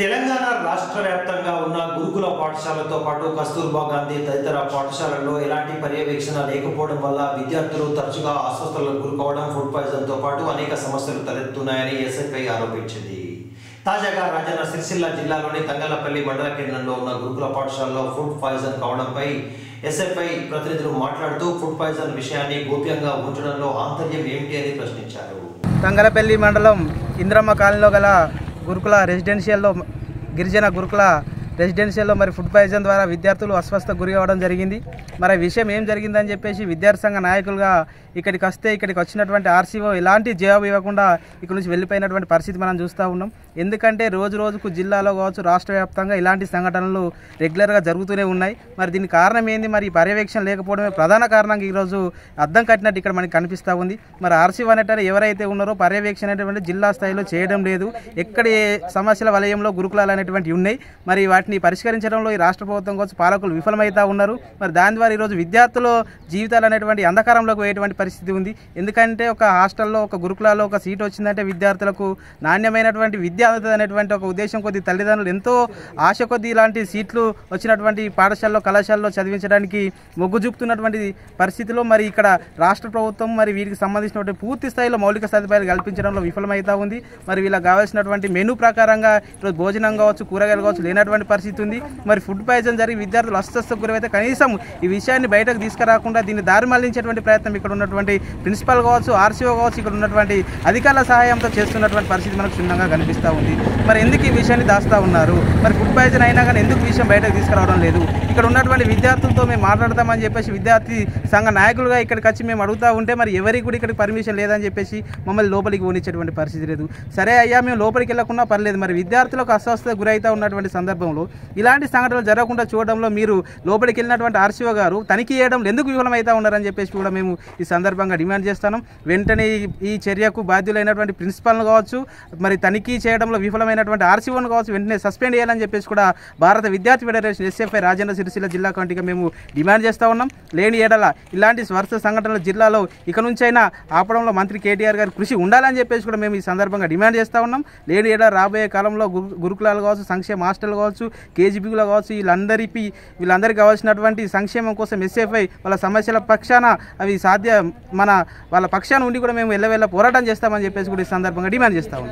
తెలంగాణ రాష్ట్ర వ్యాప్తంగా ఉన్న గురుకుల పాఠశాలతో పాటు కస్తూర్బా గాంధీ తదితర పాఠశాలల్లో ఎలాంటి పర్యవేక్షణ లేకపోవడం వల్ల విద్యార్థులు తరచుగా అస్వస్థతలకు గురికావడం ఫుడ్ పాయిజన్ తో పాటు అనేక సమస్యలు తలెత్తున్నాయని ఎస్ఎఫ్ఐ ఆరోపించింది తాజాగా రాజన్న సిరిసిల్ల జిల్లాలోని తంగలపల్లి మండల కేంద్రంలో ఉన్న గురుకుల పాఠశాలలో ఫుడ్ పాయిజన్ కావడంపై ఎస్ఎఫ్ఐ ప్రతినిధులు మాట్లాడుతూ ఫుడ్ పాయిజన్ విషయాన్ని గోప్యంగా ఉంచడంలో ఆంతర్యం ఏమిటి అని ప్రశ్నించారు తంగలపల్లి మండలం ఇంద్రమ్మ కాలనీలో గల గురుకుల రెసిడెన్షియల్లో గిరిజన గురుకుల రెసిడెన్షియల్లో మరి ఫుడ్ పాయిజన్ ద్వారా విద్యార్థులు అస్వస్థ గురి అవ్వడం జరిగింది మరి ఆ విషయం ఏం జరిగిందని చెప్పేసి విద్యార్థి సంఘ నాయకులుగా ఇక్కడికి వస్తే ఇక్కడికి వచ్చినటువంటి ఆర్సీఓ ఎలాంటి జవాబు ఇవ్వకుండా ఇక్కడ నుంచి వెళ్ళిపోయినటువంటి పరిస్థితి మనం చూస్తూ ఉన్నాం ఎందుకంటే రోజు రోజుకు జిల్లాలో కావచ్చు రాష్ట్ర వ్యాప్తంగా ఇలాంటి సంఘటనలు రెగ్యులర్గా జరుగుతూనే ఉన్నాయి మరి దీనికి కారణం ఏంది మరి ఈ పర్యవేక్షణ లేకపోవడమే ప్రధాన కారణంగా ఈరోజు అద్దం కట్టినట్టు ఇక్కడ మనకి కనిపిస్తూ ఉంది మరి ఆర్సీఓ అనేటారు ఎవరైతే ఉన్నారో పర్యవేక్షణ అనేటువంటి జిల్లా స్థాయిలో చేయడం లేదు ఎక్కడ ఏ సమస్యల వలయంలో గురుకులాలు అనేటువంటివి ఉన్నాయి మరి వాటిని పరిష్కరించడంలో ఈ రాష్ట్ర ప్రభుత్వం కోసం పాలకులు విఫలమవుతా ఉన్నారు మరి దాని ద్వారా ఈరోజు విద్యార్థుల జీవితాలు అనేటువంటి అంధకారంలోకి పోయేటువంటి పరిస్థితి ఉంది ఎందుకంటే ఒక హాస్టల్లో ఒక గురుకులాలో ఒక సీట్ వచ్చిందంటే విద్యార్థులకు నాణ్యమైనటువంటి విద్య అందుతుంది అనేటువంటి ఒక ఉద్దేశం కొద్ది తల్లిదండ్రులు ఎంతో ఆశ కొద్ది ఇలాంటి సీట్లు వచ్చినటువంటి పాఠశాలలో కళాశాలలో చదివించడానికి మొగ్గు చూపుతున్నటువంటి పరిస్థితిలో మరి ఇక్కడ రాష్ట్ర ప్రభుత్వం మరి వీరికి సంబంధించినటువంటి పూర్తి స్థాయిలో మౌలిక సదుపాయాలు కల్పించడంలో విఫలమవుతా ఉంది మరి వీళ్ళకి కావాల్సినటువంటి మెనూ ప్రకారంగా ఈరోజు భోజనం కావచ్చు కూరగాయలు కావచ్చు లేనటువంటి పరిస్థితి ఉంది మరి ఫుడ్ పాయిజన్ జరిగి విద్యార్థులు అస్వస్థ గురైతే కనీసం ఈ విషయాన్ని బయటకు తీసుకురాకుండా దీన్ని దారి మళ్లించేటువంటి ప్రయత్నం ఇక్కడ ఉన్నటువంటి ప్రిన్సిపల్ కావచ్చు ఆర్సీఓ కావచ్చు ఇక్కడ ఉన్నటువంటి అధికారుల సహాయంతో చేస్తున్నటువంటి పరిస్థితి మనకు క్షుణ్ణంగా కనిపిస్తూ ఉంది మరి ఎందుకు ఈ విషయాన్ని దాస్తా ఉన్నారు మరి ఫుడ్ పాయిజన్ అయినా కానీ ఎందుకు ఈ విషయం బయటకు తీసుకురావడం లేదు ఇక్కడ ఉన్నటువంటి విద్యార్థులతో మేము మాట్లాడతామని చెప్పేసి విద్యార్థి సంఘ నాయకులుగా ఇక్కడికి వచ్చి మేము అడుగుతూ ఉంటే మరి ఎవరికి కూడా ఇక్కడికి పర్మిషన్ లేదని చెప్పేసి మమ్మల్ని లోపలికి పోనిచ్చేటువంటి పరిస్థితి లేదు సరే అయ్యా మేము లోపలికి వెళ్ళకుండా పర్లేదు మరి విద్యార్థులకు అస్వస్థత గురైతా ఉన్నటువంటి సందర్భంలో ఇలాంటి సంఘటనలు జరగకుండా చూడడంలో మీరు లోపలికి వెళ్ళినటువంటి ఆర్సీఓ గారు తనిఖీ చేయడంలో ఎందుకు విఫలమవుతా ఉన్నారని చెప్పేసి కూడా మేము ఈ సందర్భంగా డిమాండ్ చేస్తాను వెంటనే ఈ- ఈ చర్యకు బాధ్యులైనటువంటి ప్రిన్సిపాల్ను కావచ్చు మరి తనిఖీ చేయడంలో విఫలమైనటువంటి ఆర్సీఓను కావచ్చు వెంటనే సస్పెండ్ చేయాలని చెప్పేసి కూడా భారత విద్యార్థి ఫెడరేషన్ ఎస్ఎఫ్ఐ రాజేంద్ర సిరిసిల్ల జిల్లా కమిటీగా మేము డిమాండ్ చేస్తూ ఉన్నాం లేని ఏడల ఇలాంటి వరుస సంఘటనలు జిల్లాలో ఇక నుంచైనా ఆపడంలో మంత్రి కేటీఆర్ గారి కృషి ఉండాలని చెప్పేసి కూడా మేము ఈ సందర్భంగా డిమాండ్ చేస్తూ ఉన్నాం లేని ఏడా రాబోయే కాలంలో గురు- గురుకులాలు కావచ్చు సంక్షేమ హాస్టల్ కావచ్చు కేజీబీలో కావచ్చు వీళ్ళందరికీ వీళ్ళందరికీ కావాల్సినటువంటి సంక్షేమం కోసం ఎస్ఎఫ్ఐ వాళ్ళ సమస్యల పక్షాన అవి సాధ్య మన వాళ్ళ పక్షాన ఉండి కూడా మేము ఎల్లవెల్ల పోరాటం చేస్తామని చెప్పేసి కూడా ఈ సందర్భంగా డిమాండ్ చేస్తా ఉన్నాం